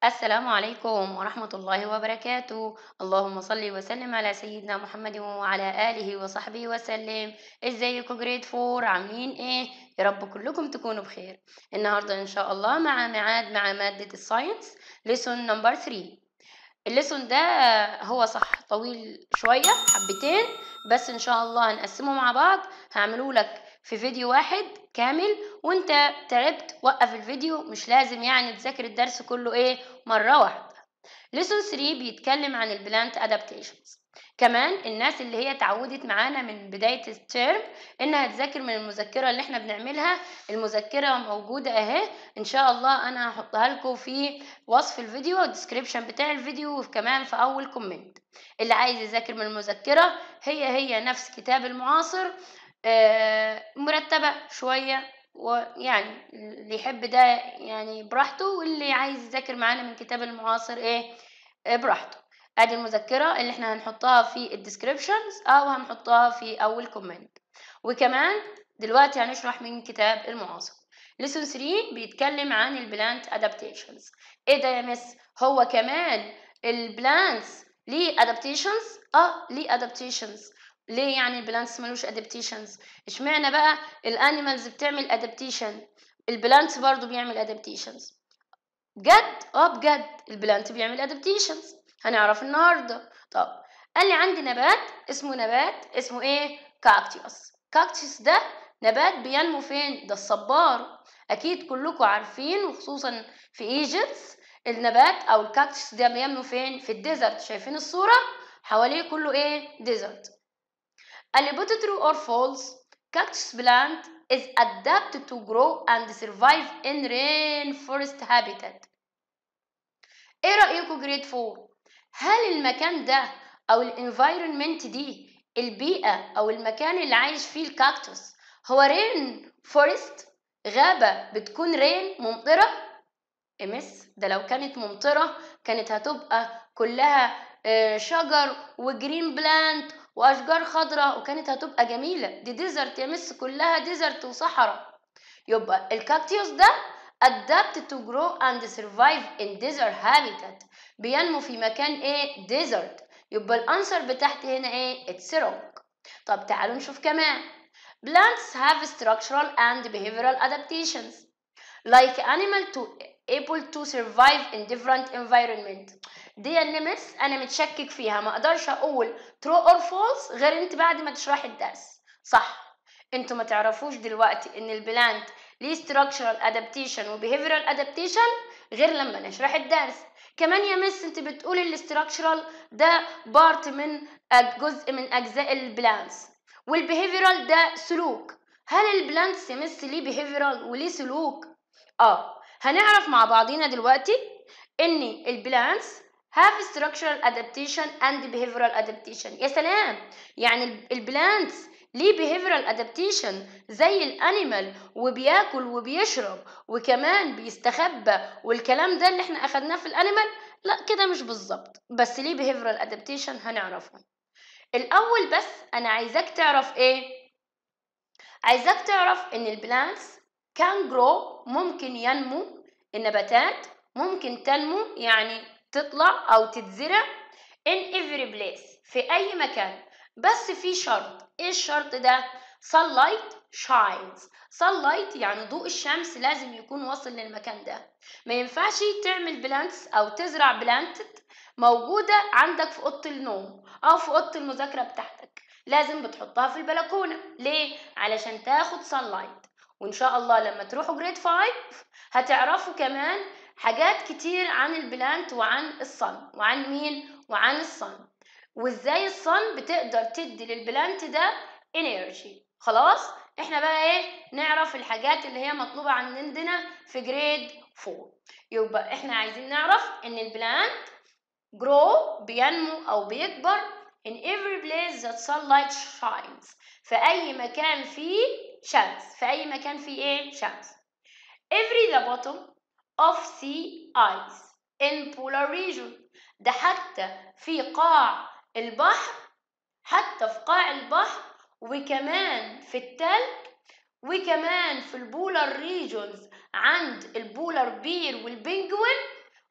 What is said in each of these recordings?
السلام عليكم ورحمة الله وبركاته اللهم صل وسلم على سيدنا محمد وعلى آله وصحبه وسلم ازيكم جريد فور عاملين ايه يا رب كلكم تكونوا بخير النهاردة ان شاء الله مع ميعاد مع مادة الساينس ليسون نمبر 3 الليسون ده هو صح طويل شوية حبتين بس ان شاء الله هنقسمه مع بعض هعمله لك في فيديو واحد كامل وانت تعبت وقف الفيديو مش لازم يعني تذاكر الدرس كله ايه مرة واحدة ليسون 3 بيتكلم عن البلانت ادابتيشنز كمان الناس اللي هي اتعودت معانا من بداية الترم انها تذاكر من المذكرة اللي احنا بنعملها المذكرة موجودة اهي ان شاء الله انا هحطها لكم في وصف الفيديو والديسكريبشن بتاع الفيديو وكمان في اول كومنت اللي عايز يذاكر من المذكرة هي هي نفس كتاب المعاصر آه، مرتبة شوية ويعني اللي يحب ده يعني براحته واللي عايز يذاكر معانا من كتاب المعاصر ايه آه، براحته ادي المذكرة اللي احنا هنحطها في الديسكريبشنز او هنحطها في اول كومنت وكمان دلوقتي هنشرح من كتاب المعاصر ليسون 3 بيتكلم عن البلانت ادابتيشنز ايه ده يا مس هو كمان البلانتس ليه ادابتيشنز اه ليه ادابتيشنز ليه يعني البلانتس ملوش ادابتيشنز اشمعنى بقى الانيمالز بتعمل ادابتيشن البلانتس برضو بيعمل ادابتيشنز بجد اه بجد البلانت بيعمل ادابتيشنز هنعرف النهارده طب قال لي عندي نبات اسمه نبات اسمه ايه كاكتيوس كاكتيوس ده نبات بينمو فين ده الصبار اكيد كلكم عارفين وخصوصا في ايجيبت النبات او الكاكتوس ده بينمو فين في الديزرت شايفين الصوره حواليه كله ايه ديزرت قال لي put true or false cactus plant is adapted to grow and survive in rainforest habitat ايه رأيكم جريد 4 هل المكان ده او الانفايرمنت دي البيئة او المكان اللي عايش فيه الكاكتوس هو رين فورست غابة بتكون رين ممطرة امس ده لو كانت ممطرة كانت هتبقى كلها آه، شجر وجرين بلانت واشجار خضراء وكانت هتبقى جميله دي ديزرت يا مس كلها ديزرت وصحراء يبقى الكاكتيوس ده adapted to grow and survive in desert habitat بينمو في مكان ايه desert يبقى الانسر بتاعتي هنا ايه it's wrong طب تعالوا نشوف كمان plants have structural and behavioral adaptations like animal to able to survive in different environment دي النمس انا متشكك فيها ما اقدرش اقول true or false غير انت بعد ما تشرحي الدرس صح انتوا ما تعرفوش دلوقتي ان البلانت ليه structural adaptation و behavioral adaptation غير لما نشرح الدرس كمان يا مس انت بتقولي الاستراكشرال ده بارت من أج- جزء من اجزاء البلانتس والبيهيفيرال ده سلوك هل البلانتس يا مس ليه behavioral وليه سلوك اه هنعرف مع بعضينا دلوقتي ان البلانتس have structural adaptation and behavioral adaptation يا سلام يعني ال- البلانتس ليه behavioral adaptation زي الانيمال وبياكل وبيشرب وكمان بيستخبى والكلام ده اللي احنا اخدناه في الانيمال لا كده مش بالظبط بس ليه behavioral adaptation هنعرفه الاول بس انا عايزاك تعرف ايه عايزاك تعرف ان البلانتس كان جرو ممكن ينمو النباتات ممكن تنمو يعني تطلع او تتزرع in every place في اي مكان بس في شرط ايه الشرط ده sunlight shines sunlight يعني ضوء الشمس لازم يكون واصل للمكان ده ما ينفعش تعمل بلانتس او تزرع بلانت موجودة عندك في اوضة النوم او في اوضة المذاكرة بتاعتك لازم بتحطها في البلكونة ليه علشان تاخد sunlight وان شاء الله لما تروحوا جريد 5 هتعرفوا كمان حاجات كتير عن البلانت وعن الصن وعن مين وعن الصن وازاي الصن بتقدر تدي للبلانت ده انرجي خلاص احنا بقى ايه نعرف الحاجات اللي هي مطلوبة عندنا في جريد 4 يبقى احنا عايزين نعرف ان البلانت grow بينمو او بيكبر in every place that sunlight shines في اي مكان فيه شمس في اي مكان فيه ايه شمس every the bottom of sea ice in polar region ده حتى في قاع البحر حتى في قاع البحر وكمان في التلج وكمان في البولار ريجونز عند البولار بير والبنجوين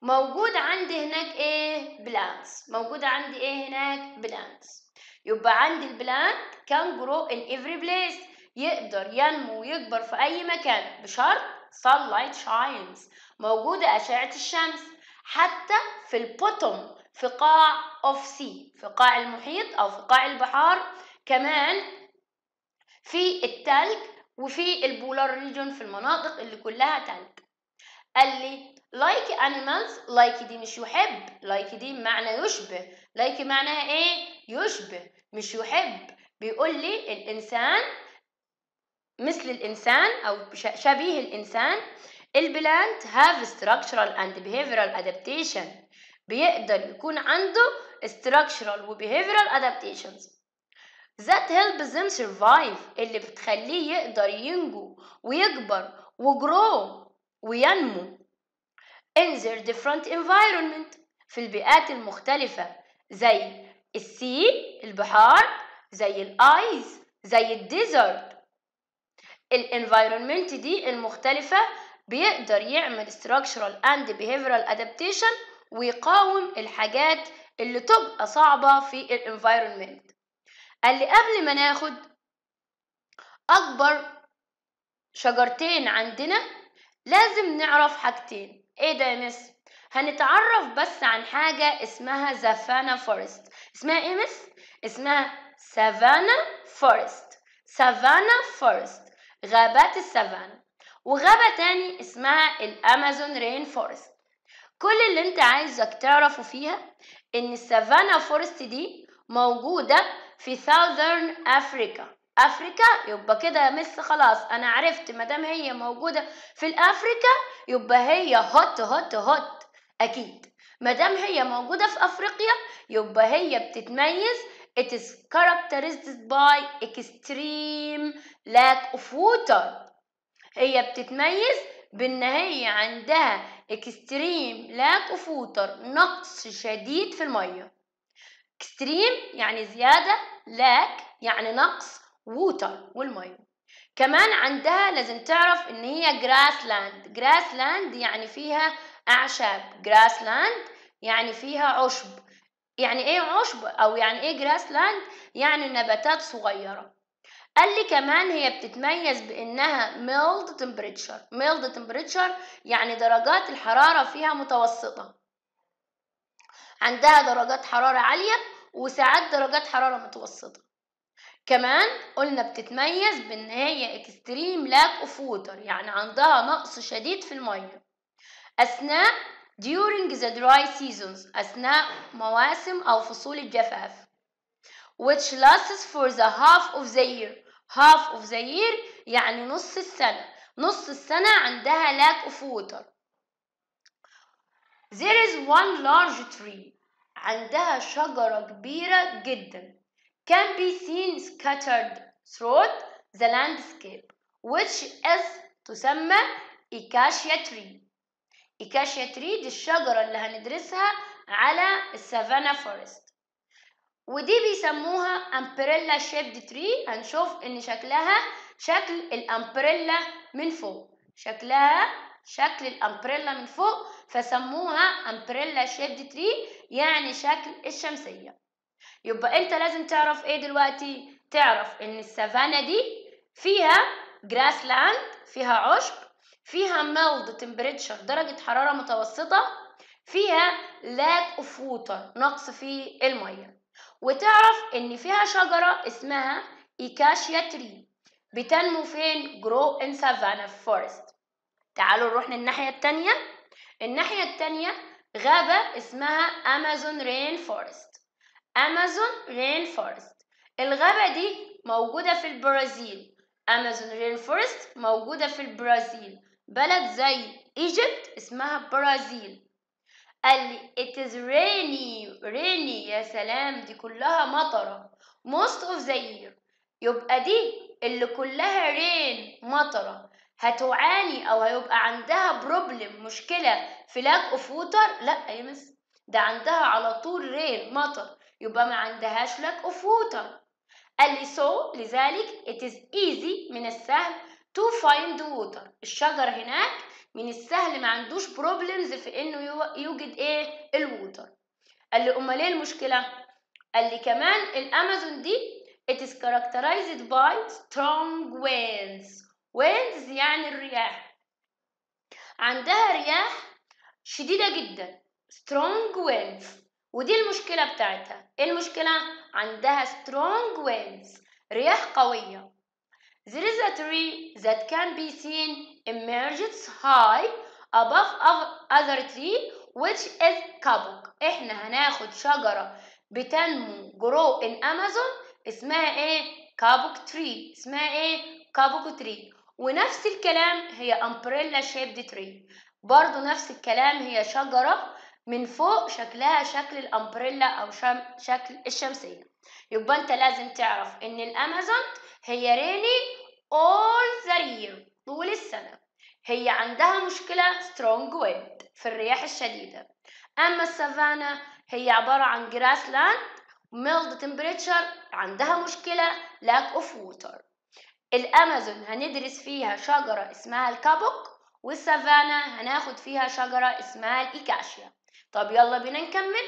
موجود عندي هناك ايه بلانتس موجود عندي ايه هناك بلانتس يبقى عندي البلانت كان جرو ان افري بليس يقدر ينمو ويكبر في اي مكان بشرط sunlight shines موجودة أشعة الشمس حتى في البوتوم في قاع اوف سي في قاع المحيط أو في قاع البحار كمان في التلج وفي البولار ريجون في المناطق اللي كلها تلج قال لي like animals like دي مش يحب like دي معنى يشبه like معناها ايه يشبه مش يحب بيقول لي الانسان مثل الانسان او شبيه الانسان البلانت have structural and behavioral adaptation بيقدر يكون عنده structural و behavioral adaptations that help them survive اللي بتخليه يقدر ينجو ويكبر وجرو وينمو in their different environment في البيئات المختلفة زي السي البحار زي الايز زي الديزرت الانفايرمنت دي المختلفة بيقدر يعمل structural and behavioral adaptation ويقاوم الحاجات اللي تبقى صعبة في الانفايرمنت قال لي قبل ما ناخد أكبر شجرتين عندنا لازم نعرف حاجتين ايه ده يا مس هنتعرف بس عن حاجة اسمها زافانا فورست اسمها ايه مس اسمها سافانا فورست سافانا فورست غابات السافانا وغابة تاني اسمها الامازون رين فورست كل اللي انت عايزك تعرفه فيها ان السافانا فورست دي موجودة في ساوثرن افريكا افريكا يبقى كده مس خلاص انا عرفت مادام هي موجوده في الافريكا يبقى هي هوت هوت هوت اكيد مادام هي موجوده في افريقيا يبقى هي بتتميز it is characterized by extreme lack of water هي بتتميز بان هي عندها extreme lack of water نقص شديد في الميه extreme يعني زياده lack يعني نقص ووتر والميه كمان عندها لازم تعرف ان هي جراس لاند جراس لاند يعني فيها اعشاب جراس لاند يعني فيها عشب يعني ايه عشب او يعني ايه جراس لاند يعني نباتات صغيره قال لي كمان هي بتتميز بانها ميلد تمبريتشر ميلد تمبريتشر يعني درجات الحراره فيها متوسطه عندها درجات حراره عاليه وساعات درجات حراره متوسطه كمان قلنا بتتميز بان هي اكستريم لاك اوف ووتر يعني عندها نقص شديد في الميه اثناء during the dry seasons اثناء مواسم او فصول الجفاف which lasts for the half of the year half of the year يعني نص السنة نص السنة عندها lack of water there is one large tree عندها شجرة كبيرة جدا can be seen scattered throughout the landscape which is تسمى إيكاشيا tree إيكاشيا tree دي الشجرة اللي هندرسها على السافانا فورست ودي بيسموها امبريلا شيبد تري هنشوف ان شكلها شكل الامبريلا من فوق شكلها شكل الامبريلا من فوق فسموها امبريلا شيبد تري يعني شكل الشمسيه يبقى انت لازم تعرف ايه دلوقتي تعرف ان السافانا دي فيها جراس لاند فيها عشب فيها ميلد تمبريتشر درجة حرارة متوسطة فيها lack of water نقص في المية وتعرف ان فيها شجرة اسمها إيكاشيا تري بتنمو فين جرو ان سافانا فورست تعالوا نروح للناحية التانية الناحية التانية غابة اسمها أمازون رين فورست أمازون رين فورست الغابة دي موجودة في البرازيل أمازون رين فورست موجودة في البرازيل بلد زي ايجيبت اسمها برازيل قال لي it is rainy rainy يا سلام دي كلها مطرة most of the year يبقى دي اللي كلها رين مطرة هتعاني او هيبقى عندها بروبلم مشكلة في لاك اوف ووتر لا يا مس ده عندها على طول رين مطر يبقى ما عندهاش لاك اوف ووتر قال لي so لذلك it is easy من السهل to find water الشجر هناك من السهل ما عندوش بروبلمز في انه يوجد ايه الووتر قال لي امال ايه المشكله قال لي كمان الامازون دي it is characterized by strong winds winds يعني الرياح عندها رياح شديدة جدا strong winds ودي المشكلة بتاعتها ايه المشكلة عندها strong winds رياح قوية There is a tree that can be seen emerges high above other tree which is kabuk احنا هناخد شجرة بتنمو grow in Amazon اسمها ايه كابوك تري اسمها ايه كابوك تري ونفس الكلام هي امبريلا شيبد تري برضو نفس الكلام هي شجرة من فوق شكلها شكل الامبريلا او شم شكل الشمسية يبقى انت لازم تعرف ان الامازون هي ريني all the year طول السنة هي عندها مشكلة strong wind في الرياح الشديدة أما السافانا هي عبارة عن جراس لاند mild temperature عندها مشكلة lack of water الأمازون هندرس فيها شجرة اسمها الكابوك والسافانا هناخد فيها شجرة اسمها الإيكاشيا طب يلا بينا نكمل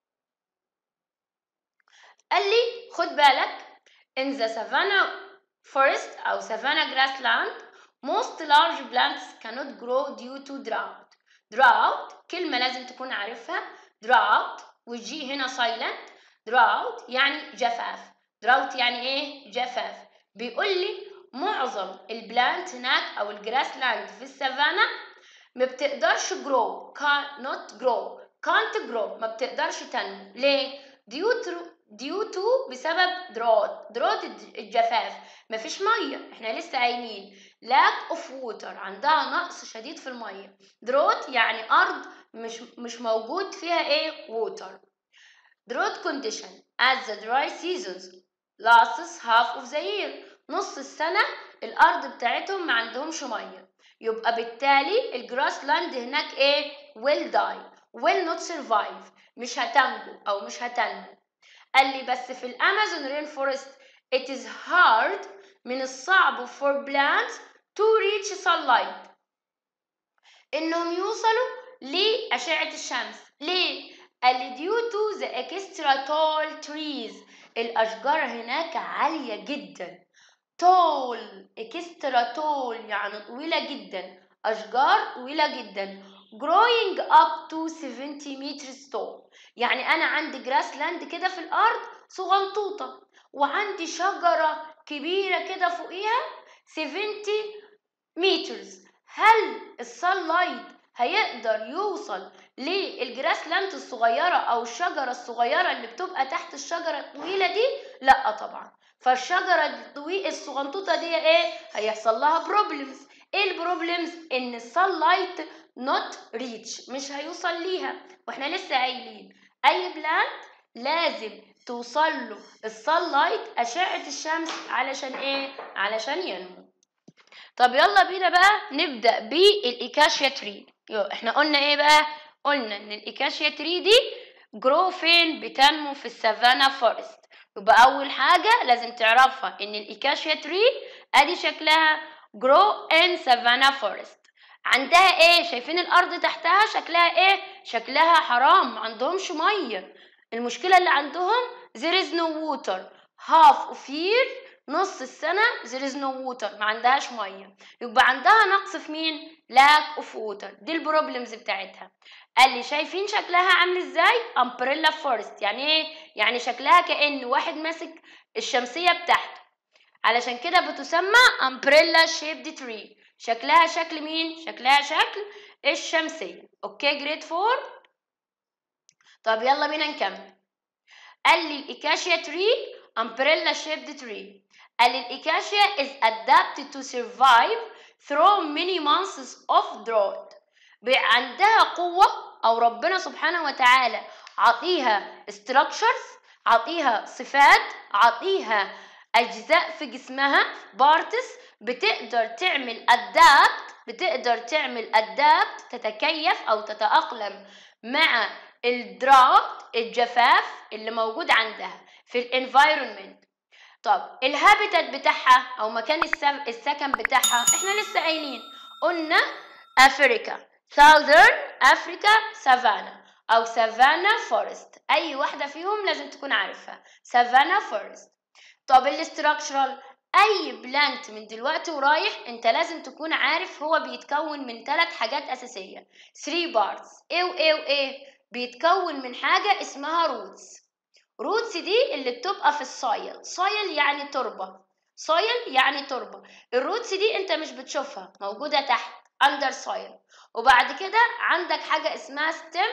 قال لي خد بالك in the savannah forest أو savannah grassland most large plants cannot grow due to drought drought كلمة لازم تكون عارفها drought والجي هنا silent drought يعني جفاف drought يعني ايه جفاف بيقول لي معظم البلانت هناك او الجراس لاند في السافانا ما بتقدرش grow cannot grow can't grow ما بتقدرش تنمو ليه due to due to بسبب drought drought الجفاف مفيش ميه احنا لسه قايلين lack of water عندها نقص شديد في الميه drought يعني ارض مش مش موجود فيها ايه water drought condition as the dry seasons lasts half of the year نص السنة الأرض بتاعتهم ما عندهمش مية يبقى بالتالي الجراس لاند هناك ايه will die will not survive مش هتنجو أو مش هتنمو قال لي بس في الأمازون رين فورست it is hard من الصعب for plants to reach sunlight إنهم يوصلوا لأشعة الشمس ليه؟ قال due to the extra tall trees الأشجار هناك عالية جدا tall extra tall يعني طويلة جدا أشجار طويلة جدا growing up to 70 meters tall يعني أنا عندي جراس لاند كده في الأرض صغنطوطة وعندي شجرة كبيرة كده فوقيها 70 meters هل السانلايت هيقدر يوصل للجراس لانت الصغيرة أو الشجرة الصغيرة اللي بتبقى تحت الشجرة الطويلة دي لا طبعا فالشجرة الطويلة الصغنطوطة دي ايه هيحصل لها بروبلمز ايه البروبلمز ان السانلايت نوت ريتش مش هيوصل ليها واحنا لسه قايلين اي بلانت لازم توصل له السانلايت اشعه الشمس علشان ايه علشان ينمو طب يلا بينا بقى نبدا بالايكاشيا تري احنا قلنا ايه بقى قلنا ان الايكاشيا تري دي جرو فين بتنمو في السافانا فورست يبقى اول حاجه لازم تعرفها ان الايكاشيا تري ادي شكلها جرو ان سافانا فورست عندها ايه شايفين الارض تحتها شكلها ايه شكلها حرام ما عندهمش ميه المشكله اللي عندهم there is no water half of year نص السنة there is no water ما عندهاش مية يبقى عندها نقص في مين؟ lack of water دي البروبلمز بتاعتها قال لي شايفين شكلها عامل ازاي؟ umbrella forest يعني ايه؟ يعني شكلها كأن واحد ماسك الشمسية بتاعته علشان كده بتسمى umbrella shaped tree شكلها شكل مين؟ شكلها شكل الشمسية اوكي جريد فور طب يلا بينا نكمل قال لي الايكاشيا تري umbrella shaped tree قال الإيكاشيا is adapted to survive through many months of drought عندها قوة أو ربنا سبحانه وتعالى عطيها structures عطيها صفات عطيها أجزاء في جسمها بارتس بتقدر تعمل adapt بتقدر تعمل adapt تتكيف أو تتأقلم مع الدراوت الجفاف اللي موجود عندها في الانفايرمنت طب الهابيتات بتاعها او مكان السكن بتاعها احنا لسه قايلين قلنا أفريكا Southern أفريكا سافانا أو سافانا فورست أي واحدة فيهم لازم تكون عارفها سافانا فورست طب الاستراكشرال أي بلانت من دلوقتي ورايح أنت لازم تكون عارف هو بيتكون من ثلاث حاجات أساسية 3 بارتس إيه وإيه وإيه بيتكون من حاجة اسمها روتس روتس دي اللي بتبقى في السايل سايل يعني تربة سايل يعني تربة الروتس دي انت مش بتشوفها موجودة تحت اندر سايل وبعد كده عندك حاجة اسمها ستيم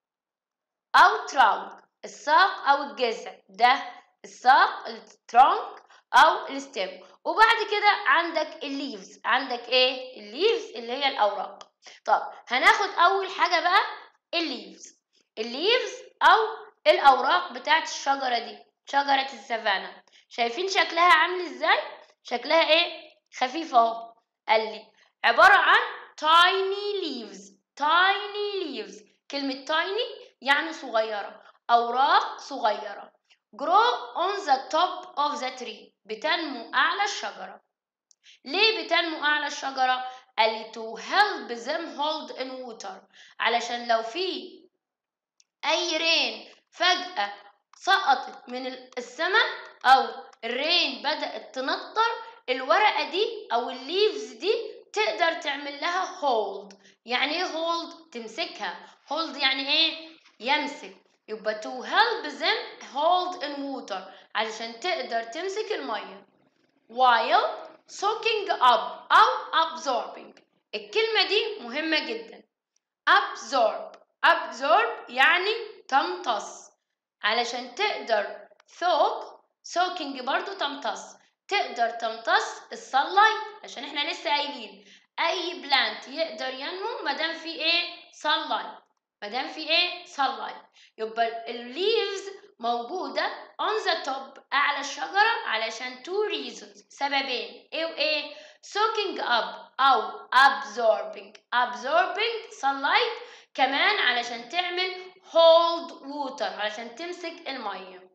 او ترانك الساق او الجذع ده الساق الترانك او الستيم وبعد كده عندك الليفز عندك ايه الليفز اللي هي الاوراق طب هناخد اول حاجة بقى الليفز الليفز او الاوراق بتاعت الشجرة دي شجرة السافانا شايفين شكلها عامل ازاي شكلها ايه خفيفة اهو قال لي عبارة عن tiny leaves tiny leaves كلمة tiny يعني صغيرة أوراق صغيرة grow on the top of the tree بتنمو أعلى الشجرة ليه بتنمو أعلى الشجرة؟ قال لي to help them hold in water علشان لو في أي رين فجأة سقطت من السماء أو الرين بدأت تنطر الورقة دي أو الليفز دي تقدر تعمل لها هولد يعني ايه هولد تمسكها هولد يعني ايه يمسك يبقى to help them hold in water علشان تقدر تمسك المية while soaking up أو absorbing الكلمة دي مهمة جدا absorb absorb يعني تمتص علشان تقدر soak soaking برضو تمتص تقدر تمتص السلايت عشان احنا لسه قايلين اي بلانت يقدر ينمو مادام في ايه سلايت مادام في ايه سلايت يبقى الليفز موجودة on the top أعلى الشجرة علشان two reasons سببين ايه وايه soaking up أو absorbing absorbing sunlight كمان علشان تعمل hold water علشان تمسك المية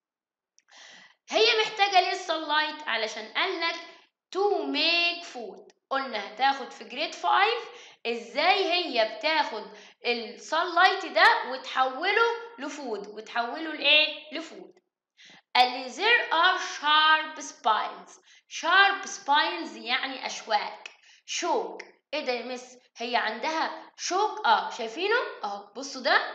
هي محتاجة ليه السلايت علشان قالك to make food قلنا هتاخد في جريد 5 ازاي هي بتاخد السلايت ده وتحوله لفود وتحوله لايه لفود قال لي there are sharp spines sharp spines يعني اشواك شوك ايه ده يا مس هي عندها شوك اه شايفينه اهو بصوا ده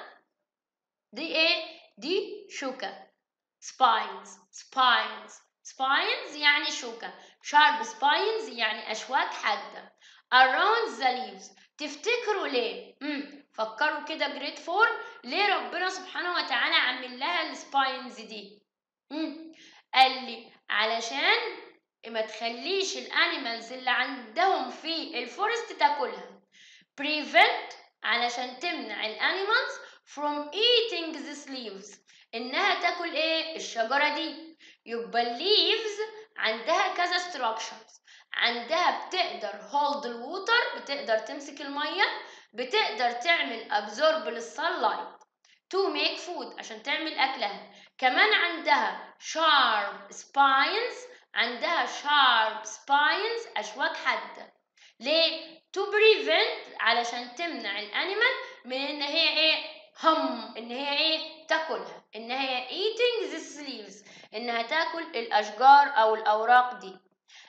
دي ايه دي شوكه spines spines spines يعني شوكة sharp spines يعني أشواك حادة around the leaves تفتكروا ليه؟ مم. فكروا كده جريد فور ليه ربنا سبحانه وتعالى عامل لها السباينز دي؟ مم. قال لي علشان ما تخليش الانيمالز اللي عندهم في الفورست تاكلها prevent علشان تمنع الانيمالز from eating these leaves انها تاكل ايه الشجره دي يبقى الليفز عندها كذا structures عندها بتقدر hold الووتر بتقدر تمسك الميه بتقدر تعمل absorb للسلايت to make food عشان تعمل اكلها كمان عندها sharp spines عندها sharp spines اشواك حاده ليه to prevent علشان تمنع الانيمال من ان هي ايه هم ان هي ايه تاكلها ان هي eating these leaves انها تاكل الاشجار او الاوراق دي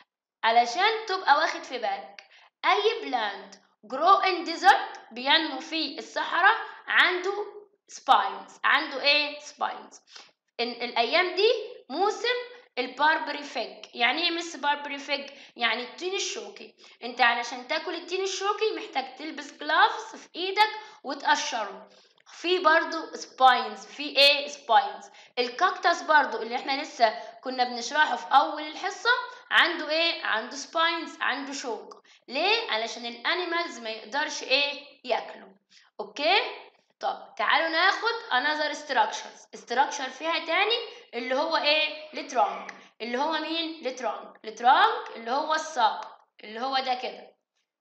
علشان تبقى واخد في بالك اي بلاند grow in desert بينمو في الصحراء عنده spines عنده ايه spines إن الايام دي موسم الباربري فيج يعني ايه مس باربري فيج يعني التين الشوكي انت علشان تاكل التين الشوكي محتاج تلبس جلافز في ايدك وتقشره في برضو سباينز في ايه سباينز الكاكتس برضو اللي احنا لسه كنا بنشرحه في اول الحصة عنده ايه عنده سباينز عنده شوك ليه علشان الانيمالز ما يقدرش ايه ياكلوا اوكي طب تعالوا ناخد another structures structure فيها تاني اللي هو ايه الترانك اللي هو مين الترانك الترانك اللي هو الساق اللي هو ده كده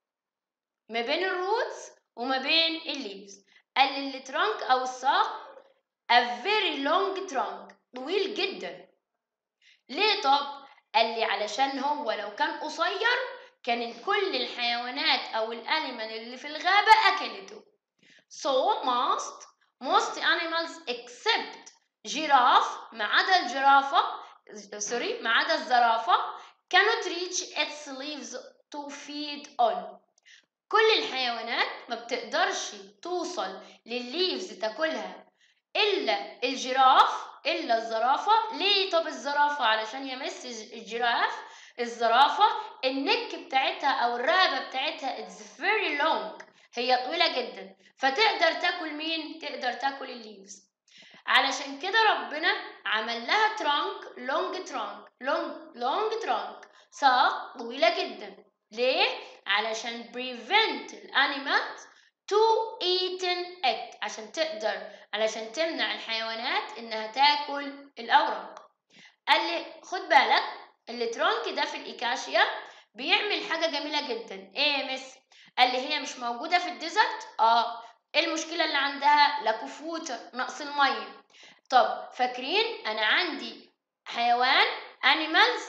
ما بين الروتس وما بين الليفز قال لي الترانك او الساق a very long trunk طويل جدا ليه طب قال لي علشان هو لو كان قصير كان كل الحيوانات أو الأنيمال اللي في الغابة أكلته so most most animals except giraffe ما عدا الجرافة سوري ما عدا الزرافة cannot reach its leaves to feed on كل الحيوانات ما بتقدرش توصل للليفز تاكلها الا الجراف الا الزرافه ليه طب الزرافه علشان يمس الجراف الزرافه النك بتاعتها او الرقبه بتاعتها اتس فيري لونج هي طويله جدا فتقدر تاكل مين تقدر تاكل الليفز علشان كده ربنا عمل لها ترانك لونج ترانك لونج لونج ترانك ساق طويله جدا ليه علشان prevent الانيمالز to eating it عشان تقدر علشان تمنع الحيوانات انها تاكل الاوراق قال لي خد بالك الترانك ده في الايكاشيا بيعمل حاجة جميلة جدا ايه يا مس قال لي هي مش موجودة في الديزرت اه ايه المشكلة اللي عندها lack of water نقص المية طب فاكرين انا عندي حيوان animals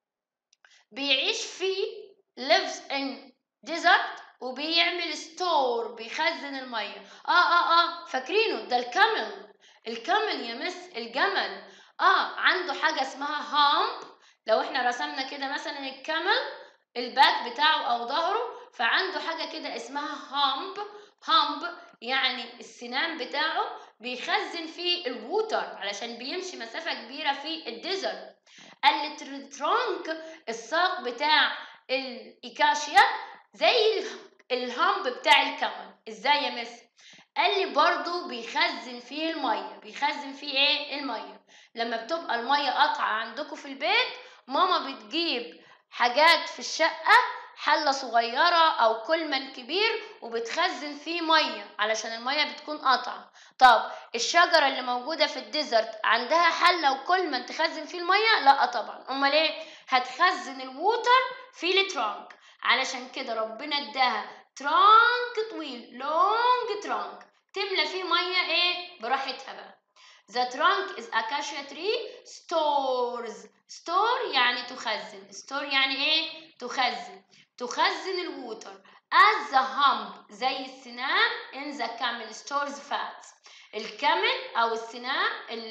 بيعيش في lives in desert وبيعمل ستور بيخزن الميه اه اه اه فاكرينه ده الكامل الكامل يا مس الجمل اه عنده حاجه اسمها هامب لو احنا رسمنا كده مثلا الكامل الباك بتاعه او ظهره فعنده حاجه كده اسمها هامب هامب يعني السنان بتاعه بيخزن فيه الووتر علشان بيمشي مسافه كبيره في الديزرت الترونك الساق بتاع الايكاشيا زي الهامب بتاع الكمل ازاي يا مس قال لي برضو بيخزن فيه الميه بيخزن فيه ايه الميه لما بتبقى الميه قطعه عندكم في البيت ماما بتجيب حاجات في الشقه حله صغيره او كلمن كبير وبتخزن فيه ميه علشان الميه بتكون قطعه طب الشجره اللي موجوده في الديزرت عندها حله وكلمن تخزن فيه الميه لا طبعا امال ايه هتخزن الووتر في الترانك علشان كده ربنا اداها ترانك طويل لونج ترانك تملى فيه ميه ايه براحتها بقى The trunk is acacia tree stores store يعني تخزن store يعني ايه تخزن تخزن الووتر as the hump زي السنام in the camel stores fat الكامل او السنام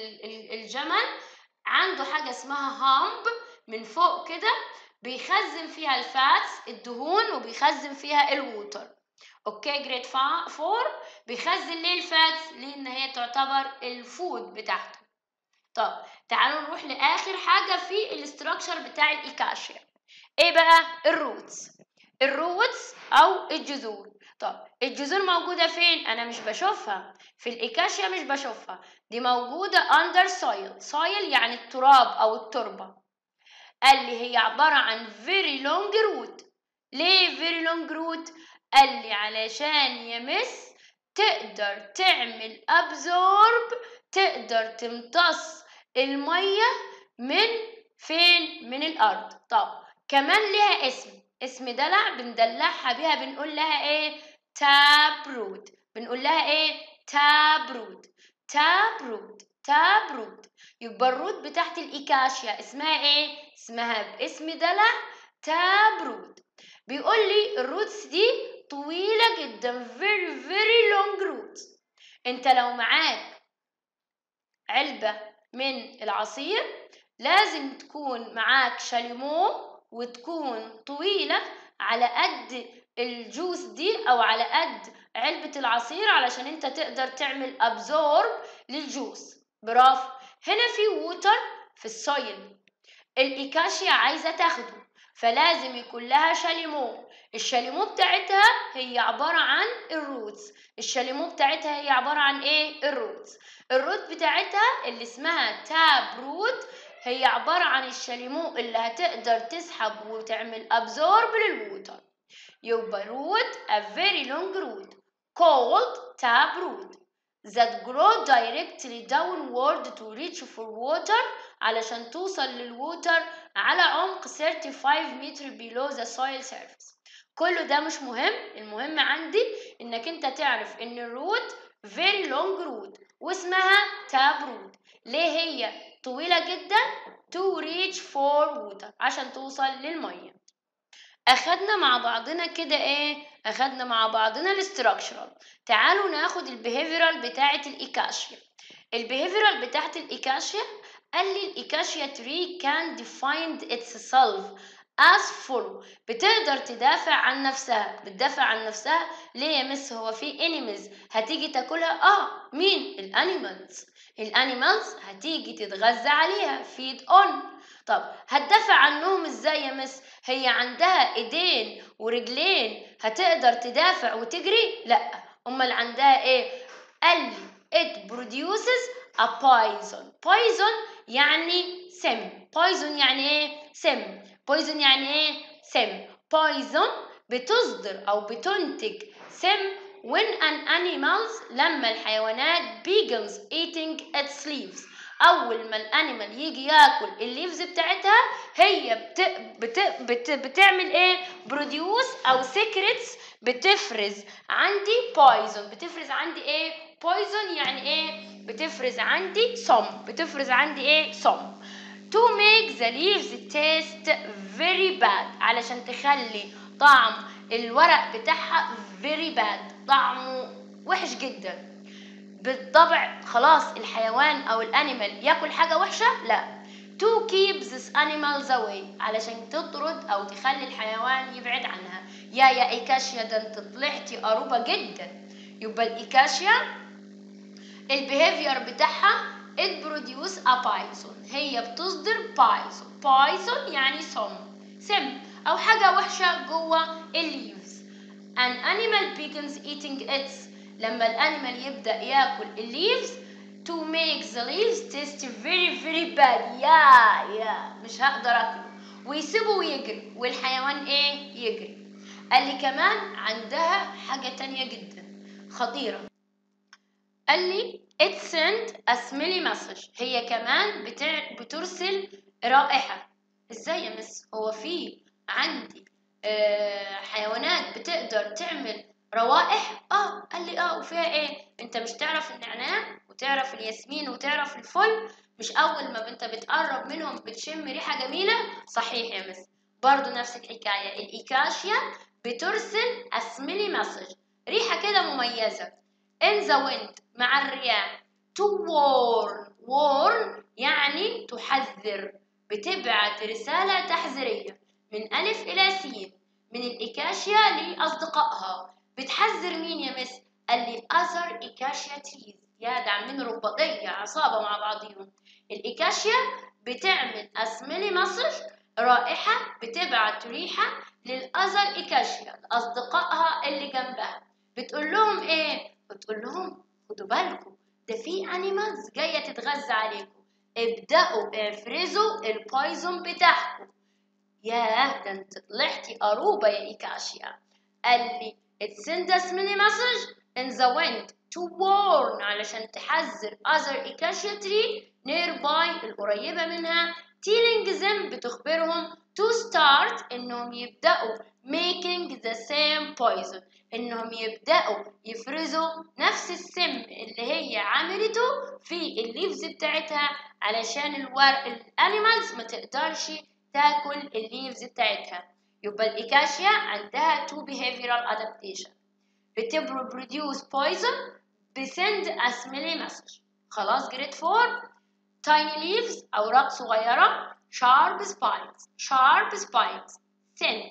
الجمل عنده حاجه اسمها hump من فوق كده بيخزن فيها الفاتس الدهون وبيخزن فيها الووتر اوكي جريد 4 بيخزن ليه الفاتس لان هي تعتبر الفود بتاعته طب تعالوا نروح لاخر حاجه في الاستراكشر بتاع الايكاشيا ايه بقى الروتس الروتس او الجذور طب الجذور موجودة فين؟ أنا مش بشوفها في الإيكاشيا مش بشوفها دي موجودة under soil soil يعني التراب أو التربة قال لي هي عبارة عن very long root ليه very long root قال لي علشان يمس تقدر تعمل absorb تقدر تمتص المية من فين من الأرض طب كمان ليها اسم اسم دلع بندلعها بيها بنقول لها ايه تاب روت بنقول لها ايه تاب روت تاب روت تاب روت يبقى الروت بتاعت الايكاشيا اسمها ايه اسمها باسم دلع تاب روت بيقول لي الروتس دي طويلة جدا very very long roots انت لو معاك علبة من العصير لازم تكون معاك شاليمو وتكون طويلة على قد الجوس دي او على قد علبة العصير علشان انت تقدر تعمل ابزورب للجوس برافو هنا في ووتر في السويل الايكاشيا عايزة تاخده فلازم يكون لها شاليمو الشاليمو بتاعتها هي عبارة عن الروتس الشاليمو بتاعتها هي عبارة عن ايه الروتس الروت بتاعتها اللي اسمها تاب روت هي عبارة عن الشاليمو اللي هتقدر تسحب وتعمل absorb للووتر يبقى root a very long root called tap root that grow directly downward to reach for water علشان توصل للووتر على عمق 35 متر below the soil surface كل ده مش مهم المهم عندي انك انت تعرف ان الروت very long root واسمها tap root ليه هي طويلة جدا to reach for water عشان توصل للمية اخدنا مع بعضنا كده ايه اخدنا مع بعضنا الاستراكشرال تعالوا ناخد البيهيفيرال بتاعه الايكاشيا البيهيفيرال بتاعه الايكاشيا قال لي الايكاشيا تري كان defined itself as follow بتقدر تدافع عن نفسها بتدافع عن نفسها ليه يا مس هو في انيمالز هتيجي تاكلها اه مين الانيمالز الانيمالز هتيجي تتغذى عليها feed on طب هتدافع عنهم ازاي يا مس هي عندها ايدين ورجلين هتقدر تدافع وتجري لا امال عندها ايه قال لي it produces a poison poison يعني سم poison يعني ايه سم poison يعني ايه سم poison بتصدر او بتنتج سم when an animals لما الحيوانات begins eating its leaves اول ما الانيمال يجي ياكل الليفز بتاعتها هي بت... بت... بت... بتعمل ايه بروديوس او سيكريتس بتفرز عندي بويزون بتفرز عندي ايه بويزون يعني ايه بتفرز عندي سم بتفرز عندي ايه سم to make the leaves taste very bad علشان تخلي طعم الورق بتاعها very bad طعمه وحش جدا بالطبع خلاص الحيوان او الانيمال ياكل حاجه وحشه لا to keep this animals away علشان تطرد او تخلي الحيوان يبعد عنها يا يا ايكاشيا ده انت طلعتي قروبه جدا يبقى الايكاشيا البيهيفير بتاعها it produce a poison هي بتصدر poison poison يعني سم سم او حاجه وحشه جوه الليفز an animal begins eating its لما الانيمال يبدا ياكل الليفز to make the leaves taste very very bad يا يا مش هقدر اكله ويسيبه ويجري والحيوان ايه يجري قال لي كمان عندها حاجه تانية جدا خطيره قال لي it sent a smelly message هي كمان بتع... بترسل رائحه ازاي يا مس هو في عندي آه حيوانات بتقدر تعمل روائح اه قال لي اه وفيها ايه انت مش تعرف النعناع وتعرف الياسمين وتعرف الفل مش اول ما انت بتقرب منهم بتشم ريحه جميله صحيح يا مس برضو نفس الحكايه الايكاشيا بترسل اسملي مسج ريحه كده مميزه in the wind مع الرياح to warn warn يعني تحذر بتبعت رسالة تحذيرية من ألف إلى سين من الإيكاشيا لأصدقائها بتحذر مين يا مس؟ قال لي أثر إيكاشيا تريز يا ده عاملين رباطية عصابة مع بعضيهم الإيكاشيا بتعمل أسملي مسج رائحة بتبعت ريحة للأذر إيكاشيا لأصدقائها اللي جنبها بتقول لهم إيه؟ بتقول لهم خدوا بالكم ده في أنيمالز جاية تتغذى عليكم ابدأوا افرزوا البويزون بتاعكم ياه ده انت طلعتي قروبة يا إيكاشيا قال لي It sends us many message in the wind to warn علشان تحذر other acacia tree nearby القريبة منها telling them بتخبرهم to start إنهم يبدأوا making the same poison إنهم يبدأوا يفرزوا نفس السم اللي هي عملته في الليفز بتاعتها علشان الورق الانيمالز ما تقدرش تاكل الليفز بتاعتها يبقى الإيكاشيا عندها two behavioral adaptation بتبروديوس poison بسند a smelly message خلاص جريد 4 tiny leaves أوراق صغيرة sharp spines sharp spines send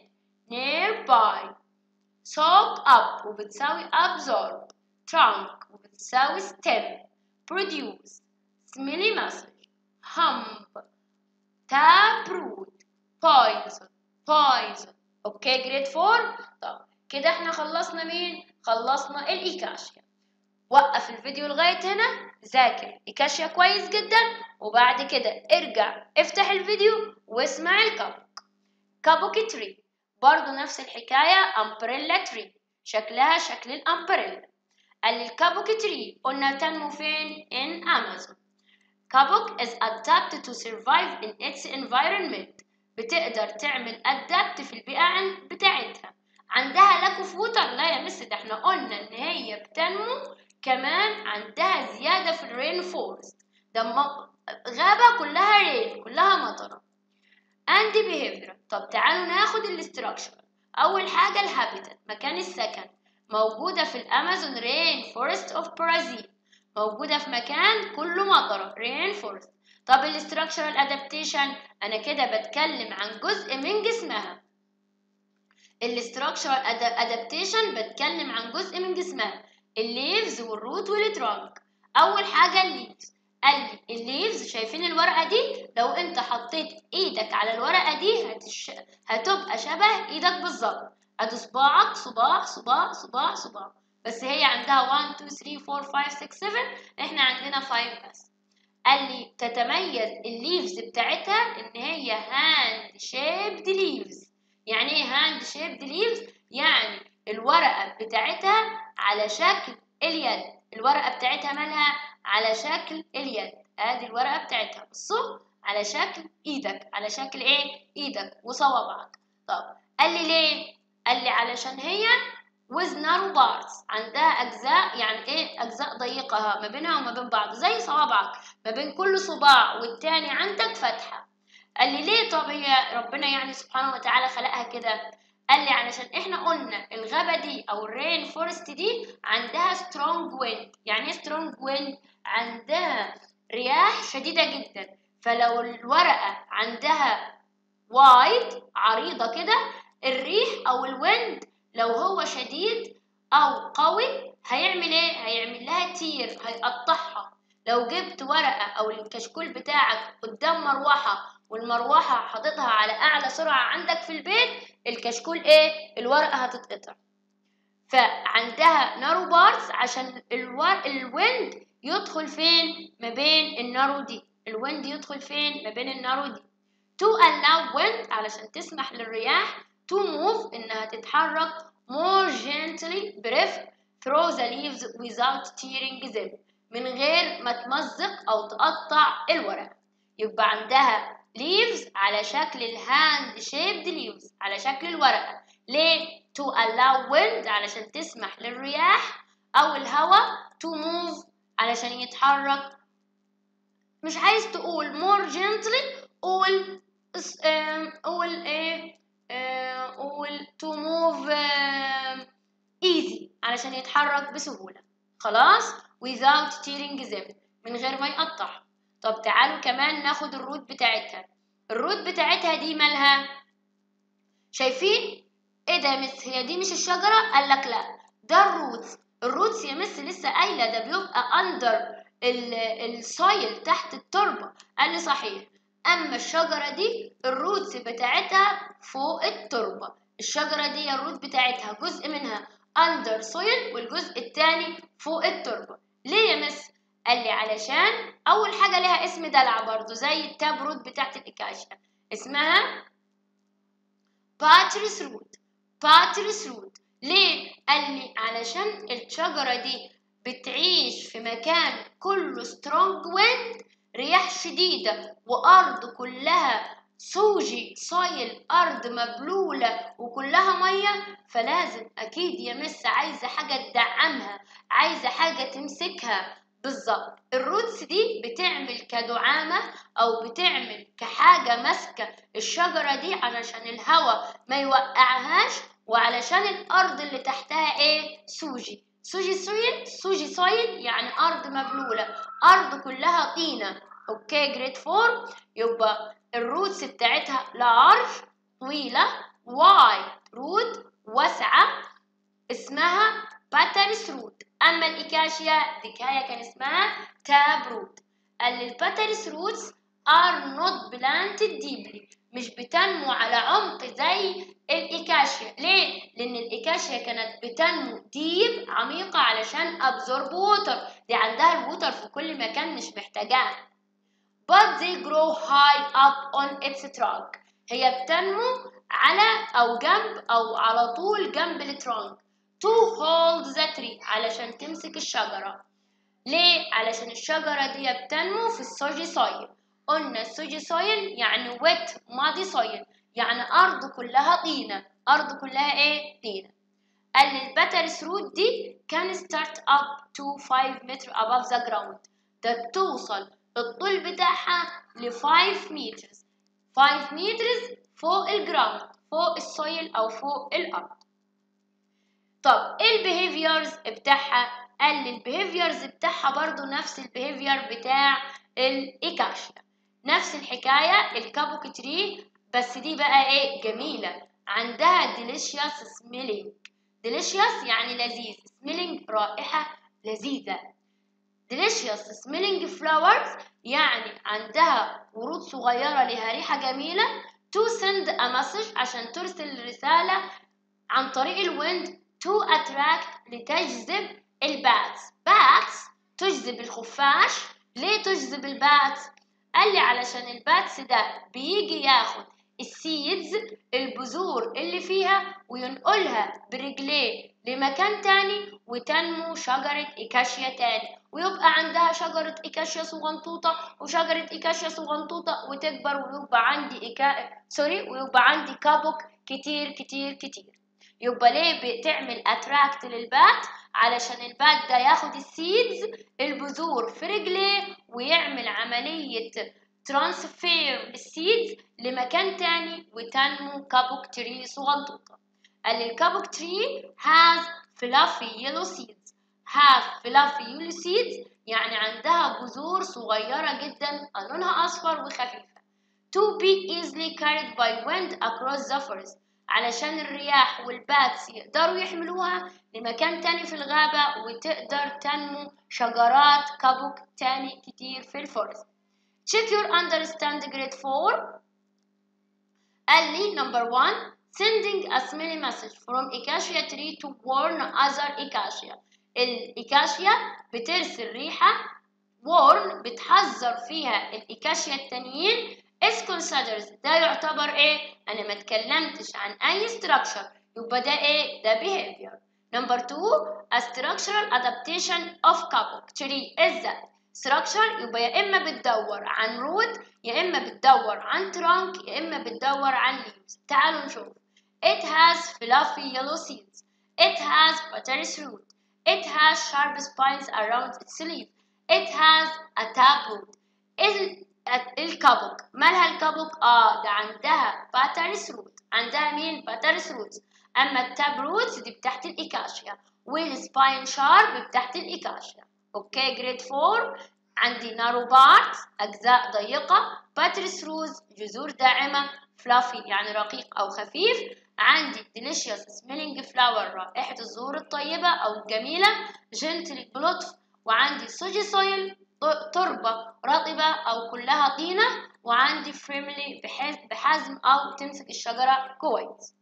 nearby soak up وبتساوي absorb trunk وبتساوي stem produce smelly message hump taproot poison poison اوكي جريد 4 طب كده احنا خلصنا مين خلصنا الايكاشيا وقف الفيديو لغايه هنا ذاكر ايكاشيا كويس جدا وبعد كده ارجع افتح الفيديو واسمع الكابوك كابوكي تري برضو نفس الحكايه امبريلا تري شكلها شكل الامبريلا قال لي الكابوكي تري قلنا تنمو فين in Amazon كابوك is adapted to survive in its environment بتقدر تعمل ادابت في البيئة بتاعتها عندها لاك اوف ووتر لا يا مس ده احنا قلنا ان هي بتنمو كمان عندها زيادة في الرين فورست ده غابة كلها رين كلها مطرة and behavior طب تعالوا ناخد الاستراكشر أول حاجة الهابيتات مكان السكن موجودة في الأمازون رين فورست أوف برازيل موجودة في مكان كله مطرة رين فورست طب الاستراكشرال ادابتيشن أنا كده بتكلم عن جزء من جسمها الاستراكشرال ادابتيشن بتكلم عن جزء من جسمها الليفز والروت والترانك اول حاجه الليفز قال لي الليفز شايفين الورقه دي لو انت حطيت ايدك على الورقه دي هتش... هتبقى شبه ايدك بالظبط ادي صباعك صباع صباع صباع صباع بس هي عندها 1 2 3 4 5 6 7 احنا عندنا 5 بس قال لي تتميز الليفز بتاعتها ان هي هاند شيبد ليفز يعني ايه هاند شيبد ليفز يعني الورقه بتاعتها على شكل اليد الورقه بتاعتها مالها على شكل اليد ادي الورقه بتاعتها بصوا على شكل ايدك على شكل ايه ايدك وصوابعك طب قال لي ليه قال لي علشان هي with narrow parts عندها اجزاء يعني ايه اجزاء ضيقه ما بينها وما بين بعض زي صوابعك ما بين كل صباع والتاني عندك فتحه قال لي ليه طب هي ربنا يعني سبحانه وتعالى خلقها كده قال لي علشان احنا قلنا الغابه دي او الرين فورست دي عندها سترونج ويند يعني ايه سترونج ويند عندها رياح شديده جدا فلو الورقه عندها وايد عريضه كده الريح او الويند لو هو شديد او قوي هيعمل ايه هيعمل لها تير هيقطعها لو جبت ورقه او الكشكول بتاعك قدام مروحه والمروحه حاططها على اعلى سرعه عندك في البيت الكشكول ايه الورقه هتتقطع فعندها نارو بارتس عشان الور... الويند يدخل فين ما بين النارو دي الويند يدخل فين ما بين النارو دي to allow wind علشان تسمح للرياح to move انها تتحرك more gently برفق through the leaves without tearing them من غير ما تمزق او تقطع الورق يبقى عندها leaves على شكل الهاند shaped leaves على شكل الورقة ليه؟ to allow wind علشان تسمح للرياح أو الهواء to move علشان يتحرك مش عايز تقول more gently قول قول ايه قول to move easy علشان يتحرك بسهولة خلاص without tearing them من غير ما يقطع طب تعالوا كمان ناخد الروت بتاعتها الروت بتاعتها دي مالها شايفين ايه ده يا مس هي دي مش الشجره قال لك لا ده الروتس الروتس يا مس لسه قايله ده بيبقى اندر السويل تحت التربه قال لي صحيح اما الشجره دي الروتس بتاعتها فوق التربه الشجره دي الروت بتاعتها جزء منها اندر سويل والجزء التاني فوق التربه ليه يا مس قال لي علشان اول حاجه ليها اسم دلع برضو زي التاب روت بتاعت الاكاشيا اسمها باتريس روت باتريس روت ليه قال لي علشان الشجره دي بتعيش في مكان كله سترونج ويند رياح شديده وارض كلها سوجي صايل ارض مبلوله وكلها ميه فلازم اكيد يا مس عايزه حاجه تدعمها عايزه حاجه تمسكها بالظبط الروتس دي بتعمل كدعامة أو بتعمل كحاجة ماسكة الشجرة دي علشان الهواء ما يوقعهاش وعلشان الأرض اللي تحتها إيه سوجي سوجي سويل سوجي سويل يعني أرض مبلولة أرض كلها طينة أوكي جريد فور يبقى الروتس بتاعتها لارج طويلة وايد روت واسعة اسمها باتريس روت أما الإيكاشيا دي كان اسمها تاب روت قال لي الباتريس روتس are not planted deeply مش بتنمو على عمق زي الإيكاشيا ليه؟ لأن الإيكاشيا كانت بتنمو ديب عميقة علشان أبزورب ووتر دي عندها الووتر في كل مكان مش محتاجاه but they grow high up on its trunk هي بتنمو على أو جنب أو على طول جنب الترانك to hold the tree علشان تمسك الشجرة ليه؟ علشان الشجرة دي بتنمو في السوجي سويل قلنا السوجي سويل يعني wet muddy soil يعني أرض كلها طينة أرض كلها إيه؟ طينة قال الباتريس روت دي كان start up to 5 متر above the ground ده بتوصل الطول بتاعها ل 5 متر 5 متر فوق الجراوند فوق السويل او فوق الارض طب ايه البيهيفيرز بتاعها قال لي البيهيفيرز بتاعها برضو نفس البيهيفير بتاع الايكاشيا نفس الحكايه الكابوك تري بس دي بقى ايه جميله عندها ديليشيوس سميلينج ديليشيوس يعني لذيذ سميلينج رائحه لذيذه ديليشيوس سميلينج فلاورز يعني عندها ورود صغيره لها ريحه جميله تو سند ا مسج عشان ترسل رساله عن طريق الويند تو اتراكت لتجذب الباتس باتس تجذب الخفاش ليه تجذب الباتس قال لي علشان الباتس ده بيجي ياخد السيدز البذور اللي فيها وينقلها برجليه لمكان تاني وتنمو شجرة إيكاشيا تاني ويبقى عندها شجرة إيكاشيا صغنطوطة وشجرة إيكاشيا صغنطوطة وتكبر ويبقى عندي إيكا سوري ويبقى عندي كابوك كتير كتير كتير يبقى ليه بتعمل اتراكت للبات علشان البات ده ياخد السيدز البذور في رجليه ويعمل عملية ترانسفير السيدز لمكان تاني وتنمو كابوك تري صغنطوطة قال لي الكابوك تري has fluffy yellow seeds have fluffy yellow seeds يعني عندها بذور صغيرة جدا لونها أصفر وخفيفة to be easily carried by wind across the forest علشان الرياح والباتس يقدروا يحملوها لمكان تاني في الغابة وتقدر تنمو شجرات كابوك تاني كتير في الفورست check your understand grade 4 قال لي number 1 sending a smelly message from acacia tree to warn other acacia الإيكاشيا بترسل ريحة warn بتحذر فيها الإيكاشيا التانيين is considered ده يعتبر ايه انا ما اتكلمتش عن اي structure يبقى ده ايه ده behavior number two a structural adaptation of kavok tree is that structure يبقى يا اما بتدور عن root يا اما بتدور عن trunk يا اما بتدور عن leaves تعالوا نشوف it has fluffy yellow seeds it has buttery root it has sharp spines around its leaf it has a taproot الكابوك مالها الكابوك اه ده عندها باترس روت عندها مين باترس روت اما التاب روتس دي بتاعت الايكاشيا والسباين شارب بتاعت الايكاشيا اوكي جريد 4 عندي نارو بارت اجزاء ضيقه باترس روز جذور داعمه فلافي يعني رقيق او خفيف عندي ديليشيوس سميلينج فلاور رائحه الزهور الطيبه او الجميله جنتل بلطف وعندي سوجي سويل تربة رطبة أو كلها طينة وعندي فريملي بحزم أو تمسك الشجرة كويس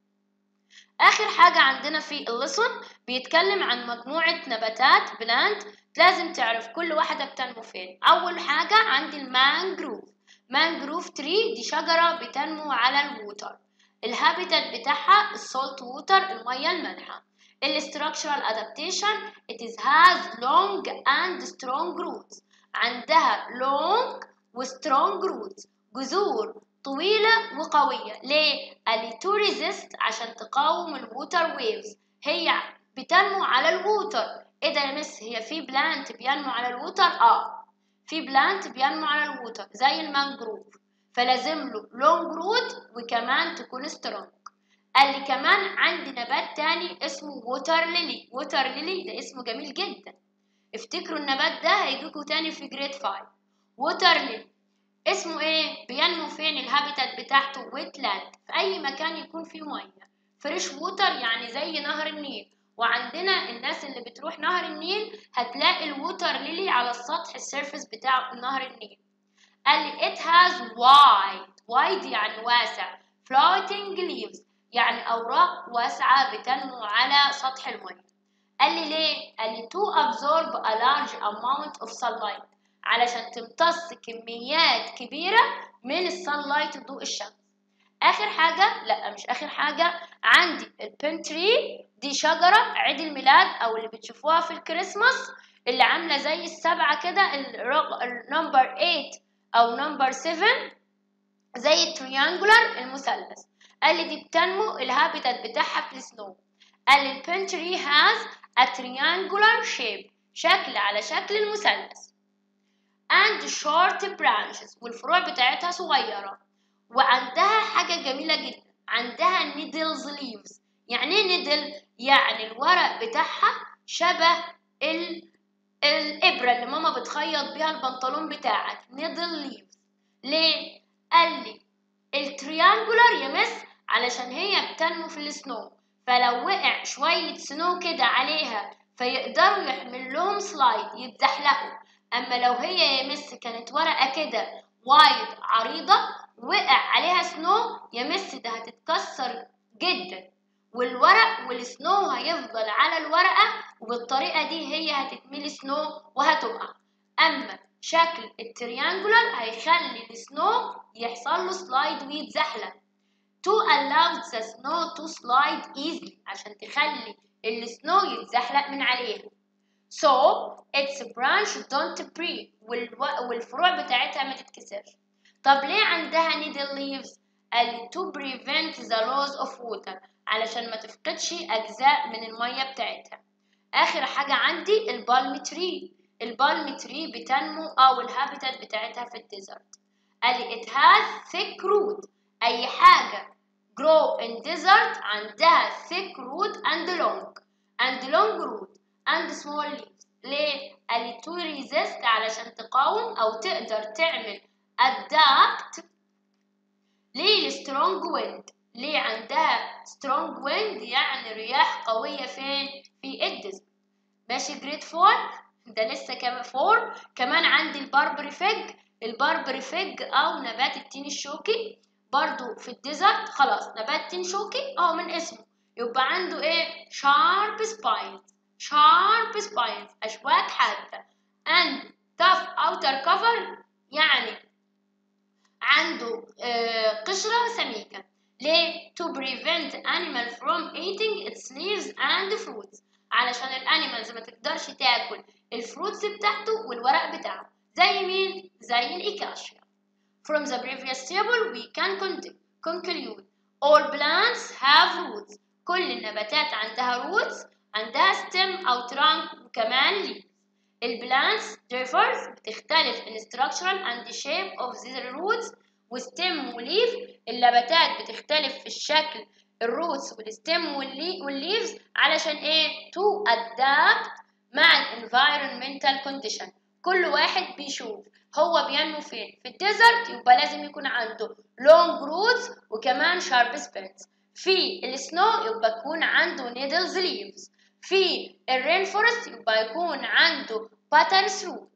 آخر حاجة عندنا في اللسون بيتكلم عن مجموعة نباتات بلانت لازم تعرف كل واحدة بتنمو فين أول حاجة عندي المانجروف مانجروف تري دي شجرة بتنمو على الووتر الهابيتات بتاعها السولت ووتر المية المالحة الاستراكشرال ادابتيشن it is has long and strong roots عندها long و strong roots جذور طويلة وقوية ليه؟ قال to resist عشان تقاوم الووتر ويفز هي بتنمو على الووتر ايه ده يا مس هي في بلانت بينمو على الووتر اه في بلانت بينمو على الووتر زي المانجروف فلازم له لونج روت وكمان تكون سترونج قال لي كمان عندي نبات تاني اسمه ووتر ليلي ووتر ليلي ده اسمه جميل جدا افتكروا النبات ده هيجيكوا تاني في جريد 5 ووتر ليلي اسمه ايه بينمو فين الهابيتات بتاعته ويت لاند في اي مكان يكون فيه ميه فريش ووتر يعني زي نهر النيل وعندنا الناس اللي بتروح نهر النيل هتلاقي الووتر ليلي على السطح السيرفس بتاع نهر النيل قال لي it has wide wide يعني واسع floating leaves يعني أوراق واسعة بتنمو على سطح المية قال لي ليه؟ قال لي to absorb a large amount of sunlight علشان تمتص كميات كبيرة من السانلايت ضوء الشمس آخر حاجة لأ مش آخر حاجة عندي البنتري دي شجرة عيد الميلاد أو اللي بتشوفوها في الكريسماس اللي عاملة زي السبعة كده النمبر 8 أو نمبر 7 زي التريانجولار المثلث قال لي دي بتنمو الهابيتات بتاعها في السنو قال لي البنتري has a triangular shape شكل على شكل المثلث and short branches والفروع بتاعتها صغيرة وعندها حاجة جميلة جدا عندها needles leaves يعني ايه نيدل يعني الورق بتاعها شبه ال... الإبرة اللي ماما بتخيط بيها البنطلون بتاعك نيدل leaves ليه؟ قال لي التريانجولار يا مس علشان هي بتنمو في السنو فلو وقع شوية سنو كده عليها فيقدروا يحمل لهم سلايد يتزحلقوا أما لو هي يا مس كانت ورقة كده وايد عريضة وقع عليها سنو يا مس ده هتتكسر جدا والورق والسنو هيفضل على الورقة وبالطريقة دي هي هتتملي سنو وهتقع أما شكل التريانجولار هيخلي السنو يحصل له سلايد ويتزحلق to allow the snow to slide easily عشان تخلي السنو يتزحلق من عليها so its branch don't break والو... والفروع بتاعتها ما تتكسرش طب ليه عندها needle leaves قال to prevent the loss of water علشان ما تفقدش أجزاء من المية بتاعتها آخر حاجة عندي البالم تري البالم تري بتنمو أو الهابيتات بتاعتها في الديزرت قال it has thick root أي حاجة grow in desert عندها thick root and long and long root and small leaves ليه؟ قال to resist علشان تقاوم أو تقدر تعمل adapt للسترونج wind ليه عندها سترونج wind يعني رياح قوية فين؟ في الديزرت ماشي جريد فور ده لسه كمان فور كمان عندي الباربري فيج الباربري فيج أو نبات التين الشوكي برضو في الديزرت خلاص نبات تين شوكي أهو من اسمه يبقى عنده إيه؟ شارب سباينز شارب سباينز أشواك حادة and tough outer cover يعني عنده آه قشرة سميكة ليه؟ to prevent animal from eating its leaves and fruits علشان الانيمالز ما تقدرش تاكل الفروتس بتاعته والورق بتاعه زي مين؟ زي الإيكاشيا From the previous table we can conclude all plants have roots كل النباتات عندها roots عندها stem أو trunk وكمان leaves البلانتس differs بتختلف in structural and shape of their roots وستيم وليف النباتات بتختلف في الشكل الروتس والستيم والليفز علشان ايه تو ادابت مع الانفايرمنتال كونديشن كل واحد بيشوف هو بينمو فين في الديزرت يبقى لازم يكون عنده لونج روتس وكمان شارب سبينز في السنو يبقى يكون عنده نيدلز ليفز في الرين فورست يبقى يكون عنده باترس روت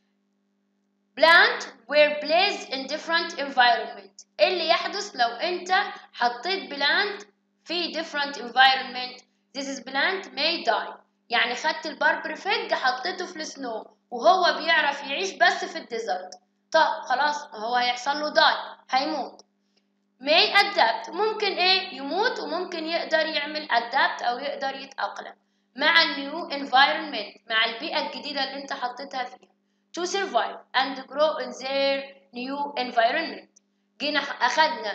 plant were placed in different environment اللي يحدث لو انت حطيت plant في different environment this is plant may die يعني خدت الباربر فيج حطيته في السنو وهو بيعرف يعيش بس في الديزرت طب خلاص هو هيحصل له داي هيموت may adapt ممكن ايه يموت وممكن يقدر يعمل adapt او يقدر يتأقلم مع النيو environment مع البيئة الجديدة اللي انت حطيتها فيها to survive and grow in their new environment جينا أخدنا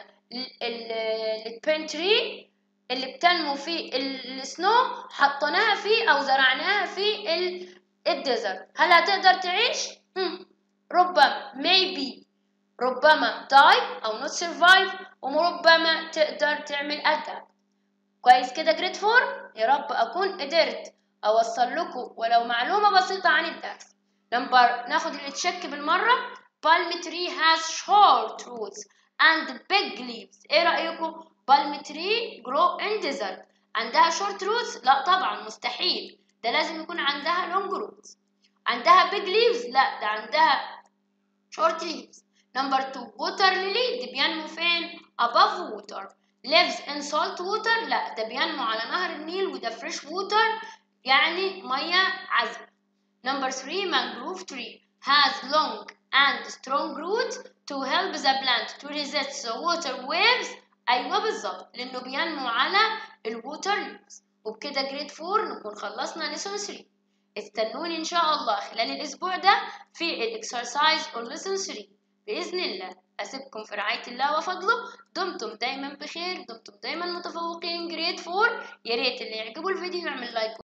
البنتري اللي بتنمو في السنو حطيناها فيه أو زرعناها في الديزرت هل هتقدر تعيش؟ هم. ربما maybe ربما die أو not survive وربما تقدر تعمل adapt كويس كده جريد فور يا رب أكون قدرت أوصل لكم ولو معلومة بسيطة عن الدرس نمبر ناخد التشيك بالمرة palm tree has short roots and big leaves ايه رأيكم palm tree grow in desert عندها short roots لا طبعا مستحيل ده لازم يكون عندها long roots عندها big leaves لا ده عندها short leaves نمبر 2 water lily دي بينمو فين above water lives in salt water لا ده بينمو على نهر النيل وده fresh water يعني مية عذبة Number three, mangrove tree has long and strong roots to help the plant to resist the water waves. أيوة بالظبط لأنه بينمو على الووتر ليفز وبكده جريد فور نكون خلصنا ليسون 3 استنوني إن شاء الله خلال الأسبوع ده في الإكسرسايز أو ليسون 3 بإذن الله أسيبكم في رعاية الله وفضله دمتم دايما بخير دمتم دايما متفوقين جريد فور يا ريت اللي يعجبه الفيديو يعمل لايك